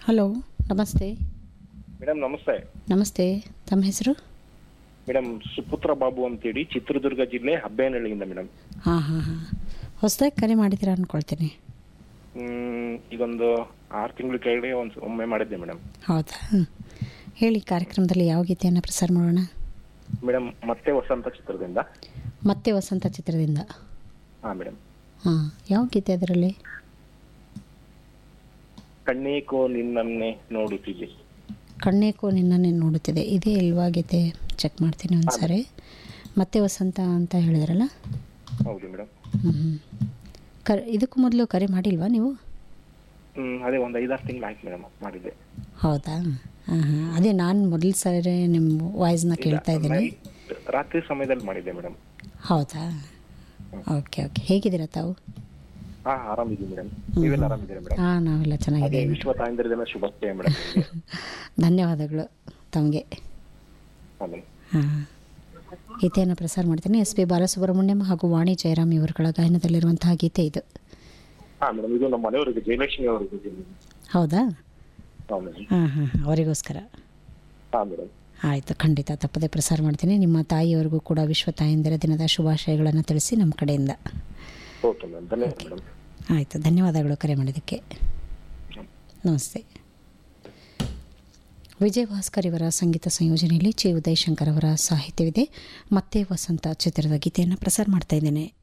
Hello ನಮಸ್ತೆ madam ನಮಸ್ತೆ ನಮಸ್ತೆ ತಮ್ಮ ಹೆಸರು ಮೇಡಮ್ ಸುಪುತ್ರ ಬಾಬು ಅಂತೇಳಿ ಚಿತ್ರದುರ್ಗ ಜಿಲ್ಲೆ ಹಬ್ಬೇನಹಳ್ಳಿಯಿಂದ ಮೇಡಮ್ ಹಾಂ ಹಾಂ ಹಾಂ ಹೊಸದಾಗಿ ಕರೆ ಮಾಡಿದ್ದೀರಾ ಅಂದ್ಕೊಳ್ತೀನಿ ಹ್ಮ್, ಈಗೊಂದು ಆರು ತಿಂಗಳ ಕೆಳಗಡೆ ಒಂದು ಒಮ್ಮೆ ಮಾಡಿದ್ದೆ ಮೇಡಮ್ ಹೌದಾ ಹ್ಮ್. ಹೇಳಿ ಕಾರ್ಯಕ್ರಮದಲ್ಲಿ ಯಾವ ಗೀತೆಯನ್ನು ಪ್ರಸಾರ ಮಾಡೋಣ ಮೇಡಮ್ ಮತ್ತೆ ವಸಂತ ಚಿತ್ರದಿಂದ ಮತ್ತೆ ವಸಂತ ಚಿತ್ರದಿಂದ ಹಾ ಮೇಡಮ್ ಹಾಂ ಯಾವ ಗೀತೆ ಅದರಲ್ಲಿ ಕಣ್ಣೇಕೋ ನಿನ್ನನ್ನೇ ನೋಡುತ್ತಿದ್ದೆ ಕಣ್ಣೇಕೋ ನಿನ್ನನ್ನೇ ನೋಡುತ್ತಿದೆ ಇದೇ ಇಲ್ವಾ ಗೀತೆ ಚೆಕ್ ಮಾಡ್ತೀನಿ ಒಂದು ಸಾರಿ ಮತ್ತೆ ವಸಂತ ಅಂತ ಹೇಳಿದ್ರಲ್ಲ ಹೌದು ಮೇಡಮ್ ಹ್ಞೂ ಕರೆ ಇದಕ್ಕೂ ಮೊದಲು ಕರೆ ಮಾಡಿಲ್ವಾ ನೀವು ಹ್ಮ್ ಅದೇ ಒಂದು ಐದಾರು ತಿಂಗಳು ಆಯ್ತು ಮೇಡಮ್ ಮಾಡಿದ್ದೆ ಹೌದಾ ಹಾಂ ಹಾಂ ಅದೇ ನಾನು ಮೊದಲು ಸಾರಿ ನಿಮ್ಮ ವಾಯ್ಸ್ನ ಕೇಳ್ತಾ ಇದ್ದೀನಿ Night, ರಾತ್ರಿ ಸಮಯದಲ್ಲಿ ಮಾಡಿದ್ದೆ ಮೇಡಮ್ ಹೌದಾ ಓಕೆ ಓಕೆ ಹೇಗಿದ್ದೀರಾ ತಾವು ಹಾ ಆರಾಮಿದ್ದೀನಿ ಮೇಡಮ್ ನೀವೆಲ್ಲ ಆರಾಮಿದ್ದೀರಾ ಮೇಡಮ್ ಹಾಂ ನಾವೆಲ್ಲ ಅದೇ ಚೆನ್ನಾಗಿದ್ದೀವಿ ವಿಶ್ವ ತಾಯಂದಿರ ದಿನ ಶುಭಾಶಯ ಮೇಡಮ್ ಧನ್ಯವಾದಗಳು ತಮಗೆ ಹಾ ಮೇಡಮ್ ಹಾಂ ಗೀತೆಯನ್ನು ಪ್ರಸಾರ ಮಾಡ್ತೀನಿ ಎಸ್ ಪಿ ಬಾಲಸುಬ್ರಹ್ಮಣ್ಯಂ ಹಾಗೂ ವಾಣಿ ಜಯರಾಮ್ ಇವರುಗಳ ಗಾಯನದಲ್ಲಿರುವಂತಹ ಗೀತೆ ಇದು ಹಾ ಮೇಡಮ್ ಇದು ನಮ್ಮ ಮನೆಯವರಿಗೆ ಜಯಲಕ್ಷ್ಮಿ ಅವರಿಗೆ ಹೌದಾ ಹಾ ಮೇಡಮ್ ಹಾಂ ಹಾಂ ಅವರಿಗೋಸ್ಕರ ಹಾ ಮೇಡಮ್ ಆಯಿತು ಖಂಡಿತ ತಪ್ಪದೆ ಪ್ರಸಾರ ಮಾಡ್ತೀನಿ ನಿಮ್ಮ ತಾಯಿಯವರಿಗೂ ಕೂಡ ವಿಶ್ವ ತಾಯಂದಿರ ದಿನದ ಶುಭಾಶಯಗಳನ್ನು ತಿಳಿಸಿ ನಮ್ಮ ಕಡೆಯಿಂದ ಓಕೆ ಮೇಡಮ್ ಧನ್ಯವಾದ ಮೇಡಮ್ ಆಯಿತು ಧನ್ಯವಾದಗಳು ಕರೆ ಮಾಡಿದ್ದಕ್ಕೆ ನಮಸ್ತೆ ವಿಜಯ್ ಭಾಸ್ಕರ್ ಇವರ ಸಂಗೀತ ಸಂಯೋಜನೆಯಲ್ಲಿ ಚಿ ಉದಯ್ ಶಂಕರ್ ಅವರ ಸಾಹಿತ್ಯವಿದೆ ಮತ್ತೆ ವಸಂತ ಚಿತ್ರದ ಗೀತೆಯನ್ನು ಪ್ರಸಾರ ಮಾಡ್ತಾ ಇದ್ದೇನೆ